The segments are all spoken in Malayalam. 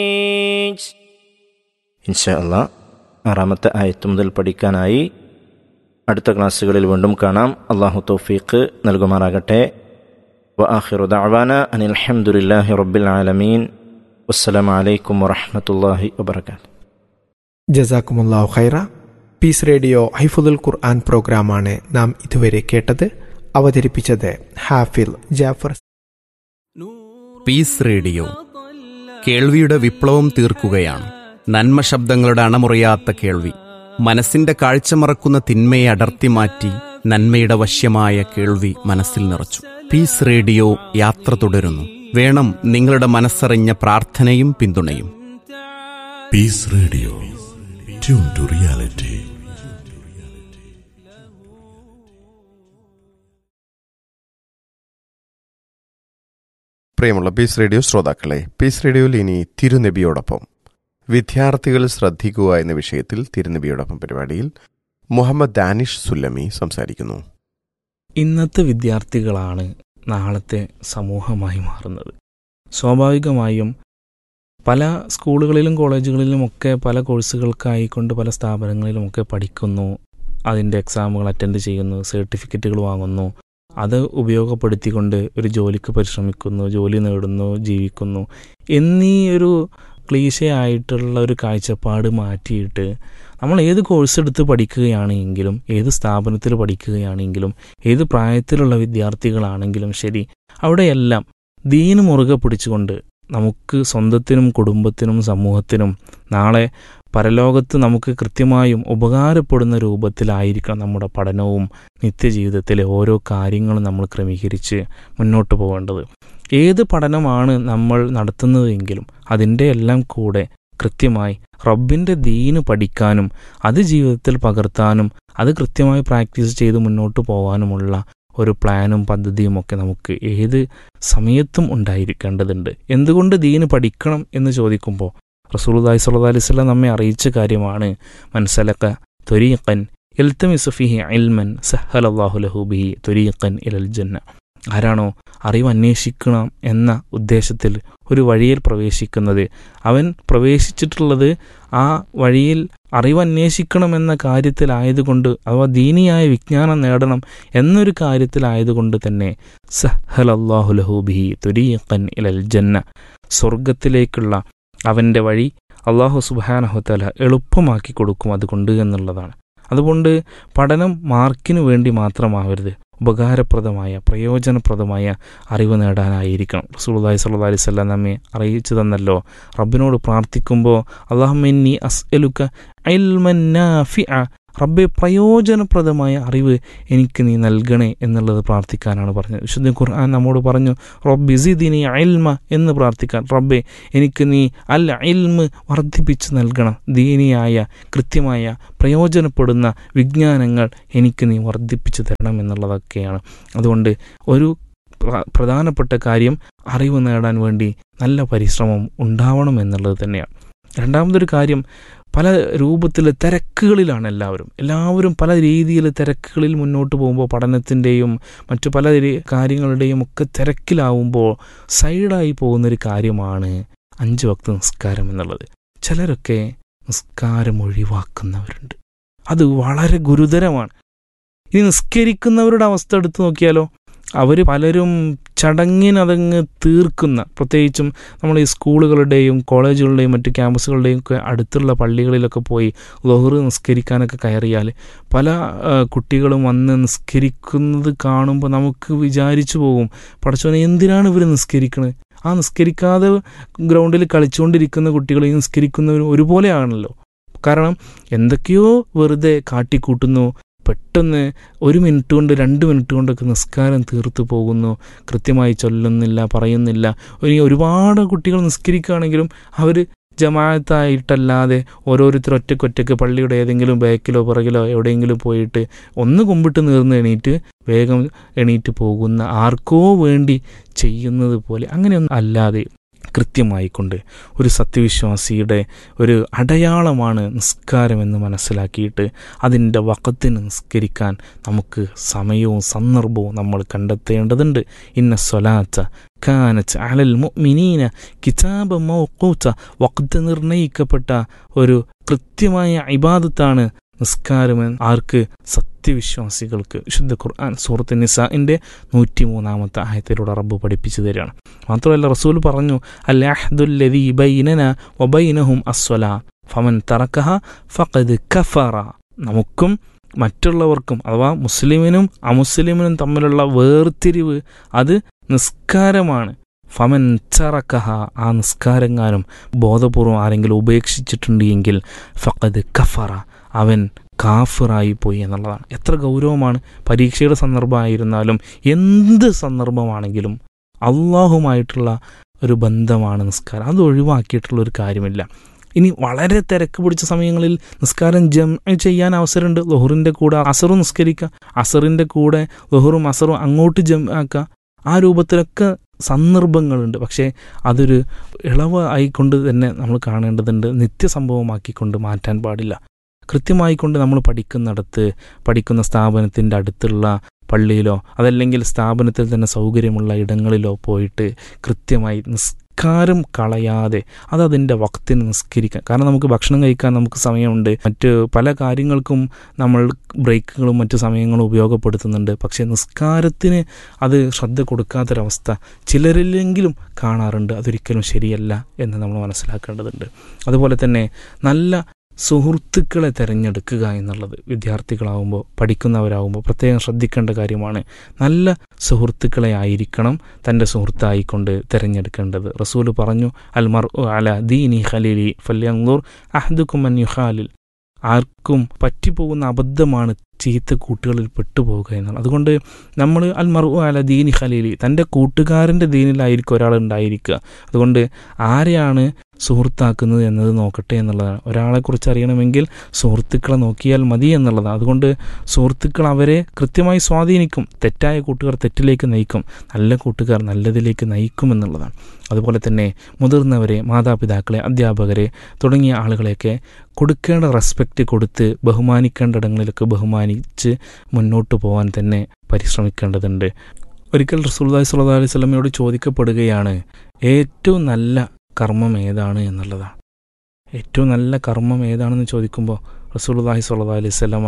ഇൻഷാ അല്ലാ ആറാമത്തെ ആയത്ത് മുതൽ പഠിക്കാനായി അടുത്ത ക്ലാസ്സുകളിൽ വീണ്ടും കാണാം അള്ളാഹു തൗഫീഖ് നൽകുമാറാകട്ടെ وآخر دعوانا أن الحمد لله رب العالمين والسلام عليكم ورحمة الله وبركاته ജസാക്കുമുല്ലാഹു ഖൈറ പീസ് റേഡിയോ ഹൈഫുദുൽ ഖുർആൻ പ്രോഗ്രാമാണ് നാം ഇതുവരെ കേട്ടത് അവതരിപ്പിച്ചത് ഹാഫിൽ ജാഫർ പീസ് റേഡിയോ കേൾവിയുടെ വിപ്ലവം തീർക്കുകയാണ് നന്മ ശബ്ദങ്ങളുടെ അണമുറിയാത്ത കേൾവി മനസ്സിന്റെ കാഴ്ച മറക്കുന്ന തിന്മയെ അടർത്തി മാറ്റി നന്മയുടെ വശ്യമായ കേൾവി മനസ്സിൽ നിറച്ചു പീസ് റേഡിയോ യാത്ര തുടരുന്നു വേണം നിങ്ങളുടെ മനസ്സറിഞ്ഞ പ്രാർത്ഥനയും പിന്തുണയും Peace Radio tune to reality പ്രിയമുള്ള പീസ് റേഡിയോ ശ്രോതാക്കളെ പീസ് റേഡിയോയിൽ ഇനി തിരുനബിയോടൊപ്പം വിദ്യാർത്ഥികൾ ശ്രദ്ധിക്കുക എന്ന വിഷയത്തിൽ തിരുനബിയോടൊപ്പം പരിപാടിയിൽ മുഹമ്മദ് ദാനിഷ് സുല്ലമി സംസാരിക്കുന്നു ഇന്നത്തെ വിദ്യാർത്ഥികളാണ് നാളത്തെ സമൂഹമായി മാറുന്നത് സ്വാഭാവികമായും പല സ്കൂളുകളിലും കോളേജുകളിലും ഒക്കെ പല കോഴ്സുകൾക്കായിക്കൊണ്ട് പല സ്ഥാപനങ്ങളിലുമൊക്കെ പഠിക്കുന്നു അതിൻ്റെ എക്സാമുകൾ അറ്റൻഡ് ചെയ്യുന്നു സർട്ടിഫിക്കറ്റുകൾ വാങ്ങുന്നു അത് ഉപയോഗപ്പെടുത്തിക്കൊണ്ട് ഒരു ജോലിക്ക് പരിശ്രമിക്കുന്നു ജോലി നേടുന്നു ജീവിക്കുന്നു എന്നീ ഒരു ക്ലീശയായിട്ടുള്ള ഒരു കാഴ്ചപ്പാട് മാറ്റിയിട്ട് നമ്മൾ ഏത് കോഴ്സ് എടുത്ത് പഠിക്കുകയാണെങ്കിലും ഏത് സ്ഥാപനത്തിൽ പഠിക്കുകയാണെങ്കിലും ഏത് പ്രായത്തിലുള്ള വിദ്യാർത്ഥികളാണെങ്കിലും ശരി അവിടെയെല്ലാം ദീന് മുറുകെ പിടിച്ചുകൊണ്ട് നമുക്ക് സ്വന്തത്തിനും കുടുംബത്തിനും സമൂഹത്തിനും നാളെ പരലോകത്ത് നമുക്ക് കൃത്യമായും ഉപകാരപ്പെടുന്ന രൂപത്തിലായിരിക്കണം നമ്മുടെ പഠനവും നിത്യജീവിതത്തിലെ ഓരോ കാര്യങ്ങളും നമ്മൾ ക്രമീകരിച്ച് മുന്നോട്ട് പോകേണ്ടത് ഏത് പഠനമാണ് നമ്മൾ നടത്തുന്നതെങ്കിലും അതിൻ്റെ എല്ലാം കൂടെ കൃത്യമായി റബ്ബിൻ്റെ ദീന് പഠിക്കാനും അത് ജീവിതത്തിൽ പകർത്താനും അത് കൃത്യമായി പ്രാക്ടീസ് ചെയ്ത് മുന്നോട്ട് പോകാനുമുള്ള ഒരു പ്ലാനും പദ്ധതിയും ഒക്കെ നമുക്ക് ഏത് സമയത്തും ഉണ്ടായിരിക്കേണ്ടതുണ്ട് എന്തുകൊണ്ട് ദീന് പഠിക്കണം എന്ന് ചോദിക്കുമ്പോൾ റസൂലുദായി സല്ലാ അലൈവല്ലം നമ്മെ അറിയിച്ച കാര്യമാണ് മൻസലക്ക തൊരീഖൻ എൽത്തമിസുഫിഹി അൽമൻ സഹലല്ലാഹു ലഹുബിഹി തൊരീഖൻ ഇലൽ ജന്ന ആരാണോ അറിവ് അന്വേഷിക്കണം എന്ന ഉദ്ദേശത്തിൽ ഒരു വഴിയിൽ പ്രവേശിക്കുന്നത് അവൻ പ്രവേശിച്ചിട്ടുള്ളത് ആ വഴിയിൽ അറിവ് അന്വേഷിക്കണമെന്ന കാര്യത്തിലായതുകൊണ്ട് അഥവാ ദീനിയായ വിജ്ഞാനം നേടണം എന്നൊരു കാര്യത്തിലായതുകൊണ്ട് തന്നെ സഹലല്ലാഹു ലഹൂബിഹി തുരീഖൻ ഇലൽ ജന്ന സ്വർഗത്തിലേക്കുള്ള അവൻ്റെ വഴി അള്ളാഹു സുബാനഹുത്തല എളുപ്പമാക്കി കൊടുക്കും അതുകൊണ്ട് എന്നുള്ളതാണ് അതുകൊണ്ട് പഠനം മാർക്കിനു വേണ്ടി മാത്രമാവരുത് ഉപകാരപ്രദമായ പ്രയോജനപ്രദമായ അറിവ് നേടാനായിരിക്കണം റസൂലുള്ളാഹി സ്വല്ലല്ലാഹി അലൈഹി വസല്ലം നമ്മെ അറിയിച്ചു തന്നല്ലോ റബ്ബിനോട് പ്രാർത്ഥിക്കുമ്പോൾ അള്ളാഹുമെന്നി അസ്അലുക ഇൽമൻ നാഫിഅ റബ്ബെ പ്രയോജനപ്രദമായ അറിവ് എനിക്ക് നീ നൽകണേ എന്നുള്ളത് പ്രാർത്ഥിക്കാനാണ് പറഞ്ഞത് വിശുദ്ധ ഖുർആൻ നമ്മോട് പറഞ്ഞു റബ്ബി സിദിനി അൽമ എന്ന് പ്രാർത്ഥിക്കാൻ റബ്ബെ എനിക്ക് നീ അൽ ഇൽമ് വർദ്ധിപ്പിച്ച് നൽകണം ദീനിയായ കൃത്യമായ പ്രയോജനപ്പെടുന്ന വിജ്ഞാനങ്ങൾ എനിക്ക് നീ വർദ്ധിപ്പിച്ചു തരണം എന്നുള്ളതൊക്കെയാണ് അതുകൊണ്ട് ഒരു പ്രധാനപ്പെട്ട കാര്യം അറിവ് നേടാൻ വേണ്ടി നല്ല പരിശ്രമം ഉണ്ടാവണം എന്നുള്ളത് തന്നെയാണ് രണ്ടാമതൊരു കാര്യം പല രൂപത്തിൽ തിരക്കുകളിലാണ് എല്ലാവരും എല്ലാവരും പല രീതിയിൽ തിരക്കുകളിൽ മുന്നോട്ട് പോകുമ്പോൾ പഠനത്തിൻ്റെയും മറ്റു പല കാര്യങ്ങളുടെയും ഒക്കെ തിരക്കിലാവുമ്പോൾ സൈഡായി പോകുന്നൊരു കാര്യമാണ് അഞ്ച് വക്ത നിസ്കാരം എന്നുള്ളത് ചിലരൊക്കെ നിസ്കാരം ഒഴിവാക്കുന്നവരുണ്ട് അത് വളരെ ഗുരുതരമാണ് ഇനി നിസ്കരിക്കുന്നവരുടെ അവസ്ഥ എടുത്തു നോക്കിയാലോ അവർ പലരും ചടങ്ങിനതങ്ങ് തീർക്കുന്ന പ്രത്യേകിച്ചും നമ്മൾ ഈ സ്കൂളുകളുടെയും കോളേജുകളുടെയും മറ്റ് ക്യാമ്പസുകളുടെയും ഒക്കെ അടുത്തുള്ള പള്ളികളിലൊക്കെ പോയി ലൊഹറ് നിസ്കരിക്കാനൊക്കെ കയറിയാൽ പല കുട്ടികളും വന്ന് നിസ്കരിക്കുന്നത് കാണുമ്പോൾ നമുക്ക് വിചാരിച്ചു പോകും പഠിച്ചോനെ എന്തിനാണ് ഇവർ നിസ്കരിക്കുന്നത് ആ നിസ്കരിക്കാതെ ഗ്രൗണ്ടിൽ കളിച്ചുകൊണ്ടിരിക്കുന്ന കുട്ടികളെയും നിസ്കരിക്കുന്നവരും ഒരുപോലെയാണല്ലോ കാരണം എന്തൊക്കെയോ വെറുതെ കാട്ടിക്കൂട്ടുന്നു പെട്ടെന്ന് ഒരു മിനിറ്റ് കൊണ്ട് രണ്ട് മിനിറ്റ് കൊണ്ടൊക്കെ നിസ്കാരം തീർത്തു പോകുന്നു കൃത്യമായി ചൊല്ലുന്നില്ല പറയുന്നില്ല ഇനി ഒരുപാട് കുട്ടികൾ നിസ്കരിക്കുകയാണെങ്കിലും അവർ ജമാഅത്തായിട്ടല്ലാതെ ഓരോരുത്തർ ഒറ്റക്കൊറ്റക്ക് പള്ളിയുടെ ഏതെങ്കിലും ബാക്കിലോ പുറകിലോ എവിടെയെങ്കിലും പോയിട്ട് ഒന്ന് കുമ്പിട്ട് നീർന്ന് എണീറ്റ് വേഗം എണീറ്റ് പോകുന്ന ആർക്കോ വേണ്ടി ചെയ്യുന്നത് പോലെ അങ്ങനെയൊന്നും അല്ലാതെ കൃത്യമായിക്കൊണ്ട് ഒരു സത്യവിശ്വാസിയുടെ ഒരു അടയാളമാണ് നിസ്കാരമെന്ന് മനസ്സിലാക്കിയിട്ട് അതിൻ്റെ വക്കത്തിന് നിസ്കരിക്കാൻ നമുക്ക് സമയവും സന്ദർഭവും നമ്മൾ കണ്ടെത്തേണ്ടതുണ്ട് ഇന്ന സ്വലാത്ത കാനത്ത് അലൽ മുഅ്മിനീന കിതാബ മൗഖൂത്ത വക്ത് നിർണയിക്കപ്പെട്ട ഒരു കൃത്യമായ ഇബാദത്താണ് നിസ്കാരമെന്ന് ആർക്ക് സത്യവിശ്വാസികൾക്ക് വിശുദ്ധ ഖുർആൻ സൂറത്ത് നിസാഇൻ്റെ നൂറ്റി മൂന്നാമത്തെ ആയത്തിലൂടെ റബ്ബ് പഠിപ്പിച്ചു തരികയാണ് മാത്രമല്ല റസൂൽ പറഞ്ഞു അല്ലാഹ്ദുല്ലദീ ബൈനന വബൈനഹും അസ്വലാ ഫമൻ തറക്കഹ ഫഖദ് കഫറ നമുക്കും മറ്റുള്ളവർക്കും അഥവാ മുസ്ലിമിനും അമുസ്ലിമിനും തമ്മിലുള്ള വേർതിരിവ് അത് നിസ്കാരമാണ് ഫമൻ ചറക്കഹ ആ നിസ്കാരങ്ങാനും ബോധപൂർവം ആരെങ്കിലും ഉപേക്ഷിച്ചിട്ടുണ്ട് എങ്കിൽ ഫഖദ് കഫറ അവൻ കാഫിറായി പോയി എന്നുള്ളതാണ് എത്ര ഗൗരവമാണ് പരീക്ഷയുടെ സന്ദർഭമായിരുന്നാലും എന്ത് സന്ദർഭമാണെങ്കിലും അള്ളാഹുമായിട്ടുള്ള ഒരു ബന്ധമാണ് നിസ്കാരം അത് ഒഴിവാക്കിയിട്ടുള്ള ഒരു കാര്യമില്ല ഇനി വളരെ തിരക്ക് പിടിച്ച സമയങ്ങളിൽ നിസ്കാരം ജം ചെയ്യാൻ അവസരമുണ്ട് ലൊഹറിൻ്റെ കൂടെ അസറും നിസ്കരിക്കുക അസറിൻ്റെ കൂടെ ലൊഹറും അസറും അങ്ങോട്ട് ജം ആക്കുക ആ രൂപത്തിലൊക്കെ സന്ദർഭങ്ങളുണ്ട് പക്ഷേ അതൊരു ഇളവ് ആയിക്കൊണ്ട് തന്നെ നമ്മൾ കാണേണ്ടതുണ്ട് നിത്യസംഭവമാക്കിക്കൊണ്ട് മാറ്റാൻ പാടില്ല കൃത്യമായിക്കൊണ്ട് നമ്മൾ പഠിക്കുന്നിടത്ത് പഠിക്കുന്ന സ്ഥാപനത്തിൻ്റെ അടുത്തുള്ള പള്ളിയിലോ അതല്ലെങ്കിൽ സ്ഥാപനത്തിൽ തന്നെ സൗകര്യമുള്ള ഇടങ്ങളിലോ പോയിട്ട് കൃത്യമായി നിസ്കാരം കളയാതെ അത് അതിൻ്റെ വക്തിന് നിസ്കരിക്കാം കാരണം നമുക്ക് ഭക്ഷണം കഴിക്കാൻ നമുക്ക് സമയമുണ്ട് മറ്റ് പല കാര്യങ്ങൾക്കും നമ്മൾ ബ്രേക്കുകളും മറ്റു സമയങ്ങളും ഉപയോഗപ്പെടുത്തുന്നുണ്ട് പക്ഷേ നിസ്കാരത്തിന് അത് ശ്രദ്ധ കൊടുക്കാത്തൊരവസ്ഥ ചിലരിലെങ്കിലും കാണാറുണ്ട് അതൊരിക്കലും ശരിയല്ല എന്ന് നമ്മൾ മനസ്സിലാക്കേണ്ടതുണ്ട് അതുപോലെ തന്നെ നല്ല സുഹൃത്തുക്കളെ തിരഞ്ഞെടുക്കുക എന്നുള്ളത് വിദ്യാർത്ഥികളാവുമ്പോൾ പഠിക്കുന്നവരാകുമ്പോൾ പ്രത്യേകം ശ്രദ്ധിക്കേണ്ട കാര്യമാണ് നല്ല സുഹൃത്തുക്കളെ ആയിരിക്കണം തൻ്റെ സുഹൃത്തായിക്കൊണ്ട് തിരഞ്ഞെടുക്കേണ്ടത് റസൂല് പറഞ്ഞു അൽ മർ അല ദീനി ഖലീലി ഫല്യങ്കൂർ അഹ്ദുക്കുമൻ യുഹാലിൽ ആർക്കും പറ്റിപ്പോകുന്ന അബദ്ധമാണ് ചീത്ത കൂട്ടുകളിൽ പെട്ടുപോവുക എന്നുള്ളത് അതുകൊണ്ട് നമ്മൾ അൽ മറു അല ദീനി ഖലീലി തൻ്റെ കൂട്ടുകാരൻ്റെ ദീനിലായിരിക്കും ഒരാൾ ഉണ്ടായിരിക്കുക അതുകൊണ്ട് ആരെയാണ് സുഹൃത്താക്കുന്നത് എന്നത് നോക്കട്ടെ എന്നുള്ളതാണ് ഒരാളെക്കുറിച്ച് അറിയണമെങ്കിൽ സുഹൃത്തുക്കളെ നോക്കിയാൽ മതി എന്നുള്ളതാണ് അതുകൊണ്ട് സുഹൃത്തുക്കൾ അവരെ കൃത്യമായി സ്വാധീനിക്കും തെറ്റായ കൂട്ടുകാർ തെറ്റിലേക്ക് നയിക്കും നല്ല കൂട്ടുകാർ നല്ലതിലേക്ക് നയിക്കും എന്നുള്ളതാണ് അതുപോലെ തന്നെ മുതിർന്നവരെ മാതാപിതാക്കളെ അധ്യാപകരെ തുടങ്ങിയ ആളുകളെയൊക്കെ കൊടുക്കേണ്ട റെസ്പെക്റ്റ് കൊടുത്ത് ബഹുമാനിക്കേണ്ട ഇടങ്ങളിലൊക്കെ ബഹുമാനിച്ച് മുന്നോട്ട് പോകാൻ തന്നെ പരിശ്രമിക്കേണ്ടതുണ്ട് ഒരിക്കൽ റസൂൽദായ് സ്വല്ലാ അലൈഹി സ്വലമയോട് ചോദിക്കപ്പെടുകയാണ് ഏറ്റവും നല്ല കർമ്മം ഏതാണ് എന്നുള്ളതാണ് ഏറ്റവും നല്ല കർമ്മം ഏതാണെന്ന് ചോദിക്കുമ്പോൾ റസൂൽദാഹി സ്വല്ലാ അലൈഹി സ്വലമ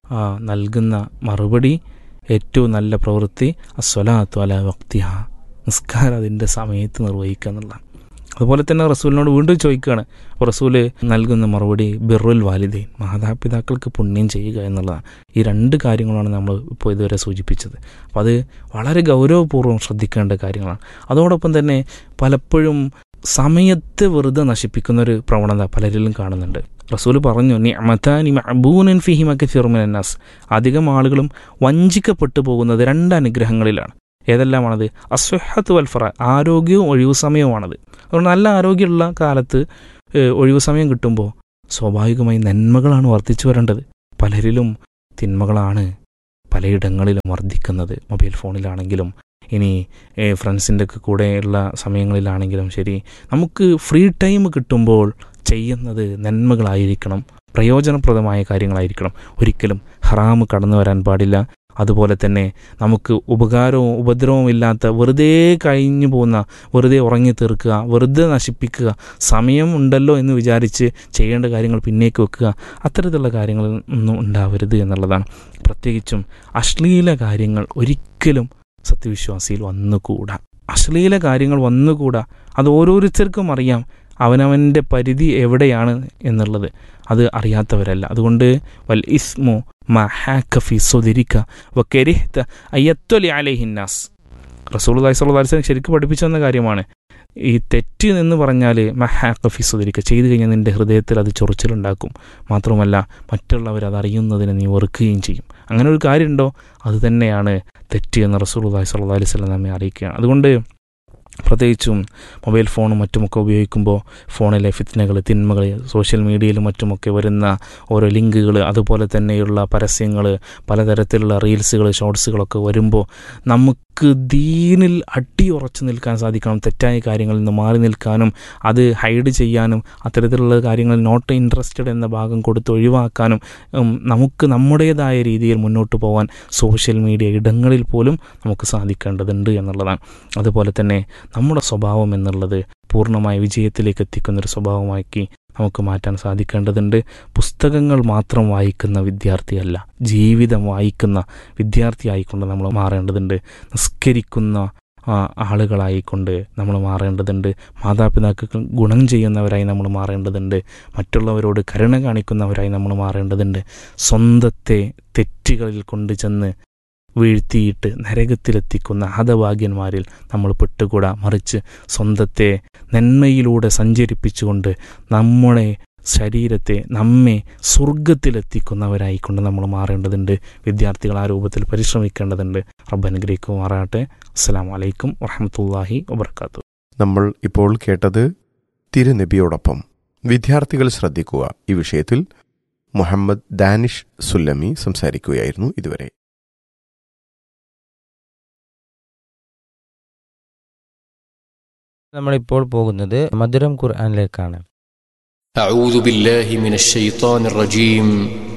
നൽകുന്ന മറുപടി ഏറ്റവും നല്ല പ്രവൃത്തി അസ്വലാത്തു അല വക്തിഹ നിസ്കാരം അതിൻ്റെ സമയത്ത് നിർവഹിക്കുക എന്നുള്ളതാണ് അതുപോലെ തന്നെ റസൂലിനോട് വീണ്ടും ചോദിക്കുകയാണ് അപ്പോൾ റസൂല് നൽകുന്ന മറുപടി ബിറുൽ വാലിദൈൻ മാതാപിതാക്കൾക്ക് പുണ്യം ചെയ്യുക എന്നുള്ളതാണ് ഈ രണ്ട് കാര്യങ്ങളാണ് നമ്മൾ ഇപ്പോൾ ഇതുവരെ സൂചിപ്പിച്ചത് അപ്പോൾ അത് വളരെ ഗൗരവപൂർവ്വം ശ്രദ്ധിക്കേണ്ട കാര്യങ്ങളാണ് അതോടൊപ്പം തന്നെ പലപ്പോഴും സമയത്തെ വെറുതെ നശിപ്പിക്കുന്ന ഒരു പ്രവണത പലരിലും കാണുന്നുണ്ട് റസൂല് പറഞ്ഞു നി അമതാനി മഅബൂനൻ ഫിഹിമക്കെ ഫിർമിനന്നാസ് അധികം ആളുകളും വഞ്ചിക്കപ്പെട്ടു പോകുന്നത് രണ്ട് അനുഗ്രഹങ്ങളിലാണ് ഏതെല്ലാമാണത് അസ്വഹത്ത് വൽഫറ ആരോഗ്യവും ഒഴിവു സമയവുമാണത് അതുകൊണ്ട് നല്ല ആരോഗ്യമുള്ള കാലത്ത് ഒഴിവു സമയം കിട്ടുമ്പോൾ സ്വാഭാവികമായി നന്മകളാണ് വർദ്ധിച്ചു വരേണ്ടത് പലരിലും തിന്മകളാണ് പലയിടങ്ങളിലും വർദ്ധിക്കുന്നത് മൊബൈൽ ഫോണിലാണെങ്കിലും ഇനി ഫ്രണ്ട്സിൻ്റെ ഒക്കെ കൂടെയുള്ള സമയങ്ങളിലാണെങ്കിലും ശരി നമുക്ക് ഫ്രീ ടൈം കിട്ടുമ്പോൾ ചെയ്യുന്നത് നന്മകളായിരിക്കണം പ്രയോജനപ്രദമായ കാര്യങ്ങളായിരിക്കണം ഒരിക്കലും ഹറാമ് കടന്നു വരാൻ പാടില്ല അതുപോലെ തന്നെ നമുക്ക് ഉപകാരവും ഉപദ്രവവും ഇല്ലാത്ത വെറുതെ കഴിഞ്ഞു പോകുന്ന വെറുതെ ഉറങ്ങി തീർക്കുക വെറുതെ നശിപ്പിക്കുക സമയം ഉണ്ടല്ലോ എന്ന് വിചാരിച്ച് ചെയ്യേണ്ട കാര്യങ്ങൾ പിന്നേക്ക് വെക്കുക അത്തരത്തിലുള്ള കാര്യങ്ങൾ ഒന്നും ഉണ്ടാവരുത് എന്നുള്ളതാണ് പ്രത്യേകിച്ചും അശ്ലീല കാര്യങ്ങൾ ഒരിക്കലും സത്യവിശ്വാസിയിൽ വന്നുകൂടാ അശ്ലീല കാര്യങ്ങൾ വന്നുകൂടാ അത് ഓരോരുത്തർക്കും അറിയാം അവനവൻ്റെ പരിധി എവിടെയാണ് എന്നുള്ളത് അത് അറിയാത്തവരല്ല അതുകൊണ്ട് വൽ ഇസ്മു മഹാക്കഫി സ്വതിരിക്ക വക്കരിഹ്ത അയ്യത്തൊലി അലഹിന്നാസ് റസൂൽ അലൈഹി ശരിക്കും പഠിപ്പിച്ചു തന്ന കാര്യമാണ് ഈ തെറ്റ് എന്ന് പറഞ്ഞാൽ മഹാക്കഫി സ്വതിരിക്ക ചെയ്തു കഴിഞ്ഞാൽ നിൻ്റെ ഹൃദയത്തിൽ അത് ചൊറിച്ചിലുണ്ടാക്കും മാത്രമല്ല മറ്റുള്ളവർ അത് അറിയുന്നതിന് നീ വെറുക്കുകയും ചെയ്യും അങ്ങനെ ഒരു കാര്യമുണ്ടോ അത് തന്നെയാണ് തെറ്റ് എന്ന് റസൂൽ അലൈഹി സ്വല്ലാ അലൈഹി സ്വലം നമ്മെ അറിയിക്കുകയാണ് അതുകൊണ്ട് പ്രത്യേകിച്ചും മൊബൈൽ ഫോണും മറ്റുമൊക്കെ ഉപയോഗിക്കുമ്പോൾ ഫോണിലെ ഫിത്നകൾ തിന്മകൾ സോഷ്യൽ മീഡിയയിലും മറ്റുമൊക്കെ വരുന്ന ഓരോ ലിങ്കുകൾ അതുപോലെ തന്നെയുള്ള പരസ്യങ്ങൾ പലതരത്തിലുള്ള റീൽസുകൾ ഷോർട്സുകളൊക്കെ വരുമ്പോൾ നമുക്ക് ദീനിൽ അടിയുറച്ചു നിൽക്കാൻ സാധിക്കണം തെറ്റായ കാര്യങ്ങളിൽ നിന്ന് മാറി നിൽക്കാനും അത് ഹൈഡ് ചെയ്യാനും അത്തരത്തിലുള്ള കാര്യങ്ങളിൽ നോട്ട് ഇൻട്രസ്റ്റഡ് എന്ന ഭാഗം കൊടുത്ത് ഒഴിവാക്കാനും ഉം, നമുക്ക് നമ്മുടേതായ രീതിയിൽ മുന്നോട്ട് പോകാൻ സോഷ്യൽ മീഡിയ ഇടങ്ങളിൽ പോലും നമുക്ക് സാധിക്കേണ്ടതുണ്ട് എന്നുള്ളതാണ് അതുപോലെ തന്നെ നമ്മുടെ സ്വഭാവം എന്നുള്ളത് പൂർണ്ണമായ വിജയത്തിലേക്ക് എത്തിക്കുന്നൊരു സ്വഭാവമാക്കി നമുക്ക് മാറ്റാൻ സാധിക്കേണ്ടതുണ്ട് പുസ്തകങ്ങൾ മാത്രം വായിക്കുന്ന വിദ്യാർത്ഥിയല്ല ജീവിതം വായിക്കുന്ന വിദ്യാർത്ഥിയായിക്കൊണ്ട് നമ്മൾ മാറേണ്ടതുണ്ട് നിസ്കരിക്കുന്ന ആ, ആളുകളായിക്കൊണ്ട് നമ്മൾ മാറേണ്ടതുണ്ട് മാതാപിതാക്കൾക്ക് ഗുണം ചെയ്യുന്നവരായി നമ്മൾ മാറേണ്ടതുണ്ട് മറ്റുള്ളവരോട് കരുണ കാണിക്കുന്നവരായി നമ്മൾ മാറേണ്ടതുണ്ട് സ്വന്തത്തെ തെറ്റുകളിൽ കൊണ്ടു ചെന്ന് വീഴ്ത്തിയിട്ട് നരകത്തിലെത്തിക്കുന്ന ഹതഭാഗ്യന്മാരിൽ നമ്മൾ പെട്ടുകൂടാ മറിച്ച് സ്വന്തത്തെ നന്മയിലൂടെ സഞ്ചരിപ്പിച്ചുകൊണ്ട് നമ്മുടെ ശരീരത്തെ നമ്മെ സ്വർഗത്തിലെത്തിക്കുന്നവരായിക്കൊണ്ട് നമ്മൾ മാറേണ്ടതുണ്ട് വിദ്യാർത്ഥികൾ ആ രൂപത്തിൽ പരിശ്രമിക്കേണ്ടതുണ്ട് റബ്ബ് അനുഗ്രഹിക്കുമാറാകട്ടെ അസ്സാം വലൈക്കും വറഹമത്തല്ലാഹി വബർക്കാത്തു നമ്മൾ ഇപ്പോൾ കേട്ടത് തിരുനബിയോടൊപ്പം വിദ്യാർത്ഥികൾ ശ്രദ്ധിക്കുക ഈ വിഷയത്തിൽ മുഹമ്മദ് ദാനിഷ് സുല്ലമി സംസാരിക്കുകയായിരുന്നു ഇതുവരെ നമ്മളിപ്പോൾ പോകുന്നത് മധുരം ഖുർആനിലേക്കാണ് أعوذ بالله من الشيطان الرجيم